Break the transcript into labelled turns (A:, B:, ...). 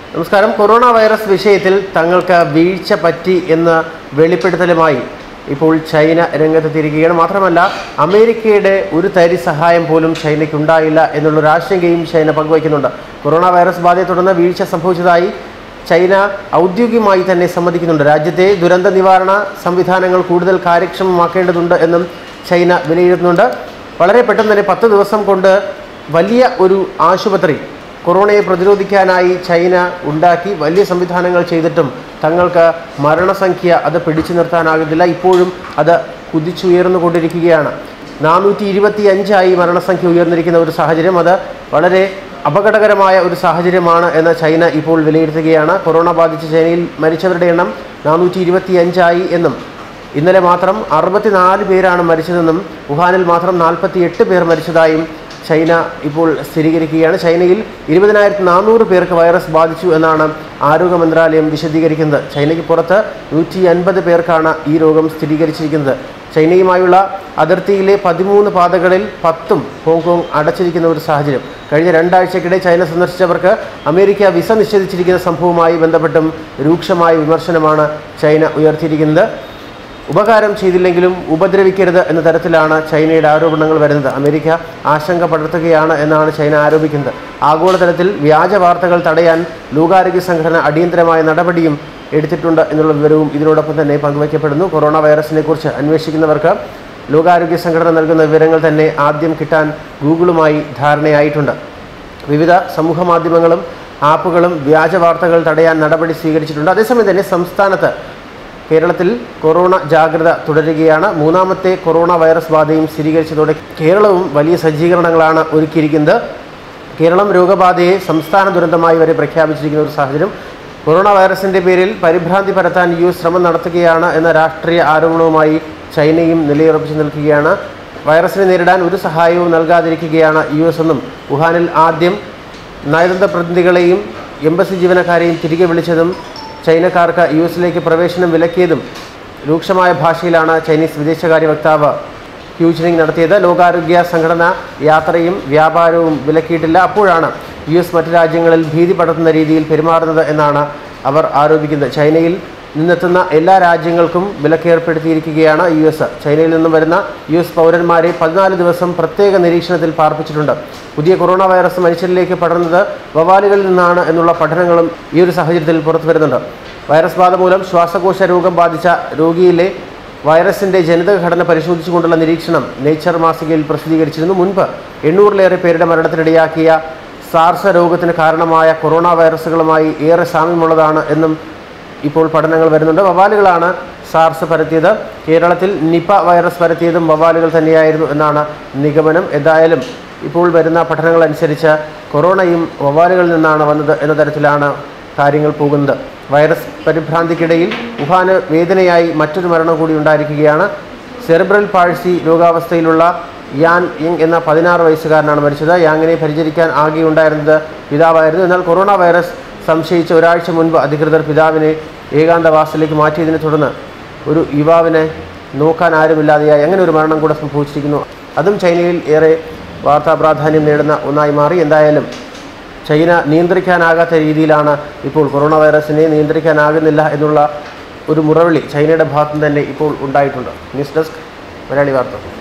A: നമസ്കാരം corona virus വിഷയത്തിൽ തങ്ങൾക്ക് വീഴ്ച പറ്റി എന്ന വെളിപ്പെടുത്തലുമായി ഇപ്പോൾ ചൈന രംഗത്തെത്തിയിരിക്കുകയാണ് മാത്രമല്ല അമേരിക്കയുടെ ഒരു തരി സഹായം പോലും ചൈനയ്ക്ക് ഉണ്ടായില്ല എന്നുള്ളൊരു ആശങ്കയും ചൈന പങ്കുവയ്ക്കുന്നുണ്ട് കൊറോണ വൈറസ് ബാധയെ തുടർന്ന് വീഴ്ച സംഭവിച്ചതായി ചൈന ഔദ്യോഗികമായി തന്നെ സമ്മതിക്കുന്നുണ്ട് രാജ്യത്തെ ദുരന്ത നിവാരണ സംവിധാനങ്ങൾ കൂടുതൽ കാര്യക്ഷമമാക്കേണ്ടതുണ്ട് എന്നും ചൈന വിലയിരുത്തുന്നുണ്ട് വളരെ പെട്ടെന്ന് തന്നെ പത്ത് ദിവസം കൊണ്ട് വലിയ ഒരു ആശുപത്രി കൊറോണയെ പ്രതിരോധിക്കാനായി ചൈന ഉണ്ടാക്കി വലിയ സംവിധാനങ്ങൾ ചെയ്തിട്ടും തങ്ങൾക്ക് മരണസംഖ്യ അത് പിടിച്ചു നിർത്താനാകുന്നില്ല ഇപ്പോഴും അത് കുതിച്ചുയർന്നുകൊണ്ടിരിക്കുകയാണ് നാനൂറ്റി ഇരുപത്തി അഞ്ചായി മരണസംഖ്യ ഉയർന്നിരിക്കുന്ന ഒരു സാഹചര്യം അത് വളരെ അപകടകരമായ ഒരു സാഹചര്യമാണ് എന്ന് ചൈന ഇപ്പോൾ വിലയിരുത്തുകയാണ് കൊറോണ ബാധിച്ച് ചൈനയിൽ മരിച്ചവരുടെ എണ്ണം നാനൂറ്റി ഇരുപത്തി അഞ്ചായി എന്നും ഇന്നലെ മാത്രം അറുപത്തിനാല് പേരാണ് മരിച്ചതെന്നും വുഹാനിൽ മാത്രം നാൽപ്പത്തി എട്ട് പേർ മരിച്ചതായും ചൈന ഇപ്പോൾ സ്ഥിരീകരിക്കുകയാണ് ചൈനയിൽ ഇരുപതിനായിരത്തി നാനൂറ് പേർക്ക് വൈറസ് ബാധിച്ചു എന്നാണ് ആരോഗ്യ മന്ത്രാലയം വിശദീകരിക്കുന്നത് ചൈനയ്ക്ക് പുറത്ത് നൂറ്റി അൻപത് പേർക്കാണ് ഈ രോഗം സ്ഥിരീകരിച്ചിരിക്കുന്നത് ചൈനയുമായുള്ള അതിർത്തിയിലെ പതിമൂന്ന് പാതകളിൽ പത്തും ഹോങ്കോങ് അടച്ചിരിക്കുന്ന ഒരു സാഹചര്യം കഴിഞ്ഞ രണ്ടാഴ്ചക്കിടെ ചൈന സന്ദർശിച്ചവർക്ക് അമേരിക്ക വിസ നിഷേധിച്ചിരിക്കുന്ന സംഭവവുമായി ബന്ധപ്പെട്ടും രൂക്ഷമായ വിമർശനമാണ് ചൈന ഉയർത്തിയിരിക്കുന്നത് ഉപകാരം ചെയ്തില്ലെങ്കിലും ഉപദ്രവിക്കരുത് എന്ന തരത്തിലാണ് ചൈനയുടെ ആരോപണങ്ങൾ വരുന്നത് അമേരിക്ക ആശങ്ക പടർത്തുകയാണ് എന്നാണ് ചൈന ആരോപിക്കുന്നത് ആഗോളതലത്തിൽ വ്യാജ വാർത്തകൾ തടയാൻ ലോകാരോഗ്യ സംഘടന അടിയന്തരമായ നടപടിയും എടുത്തിട്ടുണ്ട് എന്നുള്ള വിവരവും ഇതിനോടൊപ്പം തന്നെ പങ്കുവയ്ക്കപ്പെടുന്നു കൊറോണ വൈറസിനെ കുറിച്ച് അന്വേഷിക്കുന്നവർക്ക് ലോകാരോഗ്യ സംഘടന നൽകുന്ന വിവരങ്ങൾ തന്നെ ആദ്യം കിട്ടാൻ ഗൂഗിളുമായി ധാരണയായിട്ടുണ്ട് വിവിധ സമൂഹ മാധ്യമങ്ങളും ആപ്പുകളും വ്യാജ വാർത്തകൾ തടയാൻ നടപടി സ്വീകരിച്ചിട്ടുണ്ട് അതേസമയം തന്നെ സംസ്ഥാനത്ത് കേരളത്തിൽ കൊറോണ ജാഗ്രത തുടരുകയാണ് മൂന്നാമത്തെ കൊറോണ വൈറസ് ബാധയും സ്ഥിരീകരിച്ചതോടെ കേരളവും വലിയ സജ്ജീകരണങ്ങളാണ് ഒരുക്കിയിരിക്കുന്നത് കേരളം രോഗബാധയെ സംസ്ഥാന ദുരന്തമായി വരെ പ്രഖ്യാപിച്ചിരിക്കുന്ന ഒരു സാഹചര്യം കൊറോണ വൈറസിന്റെ പേരിൽ പരിഭ്രാന്തി പരത്താൻ യു എസ് ശ്രമം നടത്തുകയാണ് എന്ന രാഷ്ട്രീയ ആരോപണവുമായി ചൈനയും നിലയുറപ്പിച്ചു നിൽക്കുകയാണ് വൈറസിനെ നേരിടാൻ ഒരു സഹായവും നൽകാതിരിക്കുകയാണ് യു എസ് എന്നും വുഹാനിൽ ആദ്യം നയതന്ത്ര പ്രതിനിധികളെയും എംബസി ജീവനക്കാരെയും തിരികെ വിളിച്ചതും ചൈനക്കാർക്ക് യു എസിലേക്ക് പ്രവേശനം വിലക്കിയതും രൂക്ഷമായ ഭാഷയിലാണ് ചൈനീസ് വിദേശകാര്യ വക്താവ് ഹ്യൂജനിങ് നടത്തിയത് ലോകാരോഗ്യ സംഘടന യാത്രയും വ്യാപാരവും വിലക്കിയിട്ടില്ല അപ്പോഴാണ് യു എസ് മറ്റ് രാജ്യങ്ങളിൽ ഭീതി പടർത്തുന്ന രീതിയിൽ പെരുമാറുന്നത് എന്നാണ് അവർ ആരോപിക്കുന്നത് ചൈനയിൽ നിന്നെത്തുന്ന എല്ലാ രാജ്യങ്ങൾക്കും വിലക്കേർപ്പെടുത്തിയിരിക്കുകയാണ് യു എസ് ചൈനയിൽ നിന്നും വരുന്ന യു എസ് പൗരന്മാരെ പതിനാല് ദിവസം പ്രത്യേക നിരീക്ഷണത്തിൽ പാർപ്പിച്ചിട്ടുണ്ട് പുതിയ കൊറോണ വൈറസ് മനുഷ്യരിലേക്ക് പടർന്നത് വവാലുകളിൽ നിന്നാണ് എന്നുള്ള പഠനങ്ങളും ഈ ഒരു സാഹചര്യത്തിൽ പുറത്തു വരുന്നുണ്ട് വൈറസ് ബാധ മൂലം ശ്വാസകോശ രോഗം ബാധിച്ച രോഗിയിലെ വൈറസിന്റെ ജനിതക ഘടന പരിശോധിച്ചുകൊണ്ടുള്ള നിരീക്ഷണം നേച്ചർ മാസികയിൽ പ്രസിദ്ധീകരിച്ചിരുന്നു മുൻപ് എണ്ണൂറിലേറെ പേരുടെ മരണത്തിനിടയാക്കിയ സാർസ് രോഗത്തിന് കാരണമായ കൊറോണ വൈറസുകളുമായി ഏറെ സാമ്യമുള്ളതാണ് എന്നും ഇപ്പോൾ പഠനങ്ങൾ വരുന്നുണ്ട് വവാലുകളാണ് സാർസ് പരത്തിയത് കേരളത്തിൽ നിപ വൈറസ് പരത്തിയതും വവാലുകൾ തന്നെയായിരുന്നു എന്നാണ് നിഗമനം എന്തായാലും ഇപ്പോൾ വരുന്ന പഠനങ്ങൾ അനുസരിച്ച് കൊറോണയും വവാലുകളിൽ നിന്നാണ് വന്നത് എന്ന തരത്തിലാണ് കാര്യങ്ങൾ പോകുന്നത് വൈറസ് പരിഭ്രാന്തിക്കിടയിൽ വുഹാന് വേദനയായി മറ്റൊരു മരണം കൂടി ഉണ്ടായിരിക്കുകയാണ് സെറിബ്രൽ പാഴ്സി രോഗാവസ്ഥയിലുള്ള യാൻ യിങ് എന്ന പതിനാറ് വയസ്സുകാരനാണ് മരിച്ചത് യാങ്ങിനെ പരിചരിക്കാൻ ആകെയുണ്ടായിരുന്നത് പിതാവായിരുന്നു എന്നാൽ കൊറോണ വൈറസ് സംശയിച്ച ഒരാഴ്ച മുൻപ് അധികൃതർ പിതാവിനെ ഏകാന്തവാസത്തിലേക്ക് മാറ്റിയതിനെ തുടർന്ന് ഒരു യുവാവിനെ നോക്കാൻ ആരുമില്ലാതെയായി അങ്ങനെ ഒരു മരണം കൂടെ സംഭവിച്ചിരിക്കുന്നു അതും ചൈനയിൽ ഏറെ വാർത്താ പ്രാധാന്യം നേടുന്ന ഒന്നായി മാറി എന്തായാലും ചൈന നിയന്ത്രിക്കാനാകാത്ത രീതിയിലാണ് ഇപ്പോൾ കൊറോണ വൈറസിനെ നിയന്ത്രിക്കാനാകുന്നില്ല എന്നുള്ള ഒരു മുറവിളി ചൈനയുടെ ഭാഗത്തു നിന്ന് തന്നെ ഇപ്പോൾ ഉണ്ടായിട്ടുണ്ട് ന്യൂസ് ഡെസ്ക് മലയാളി വാർത്ത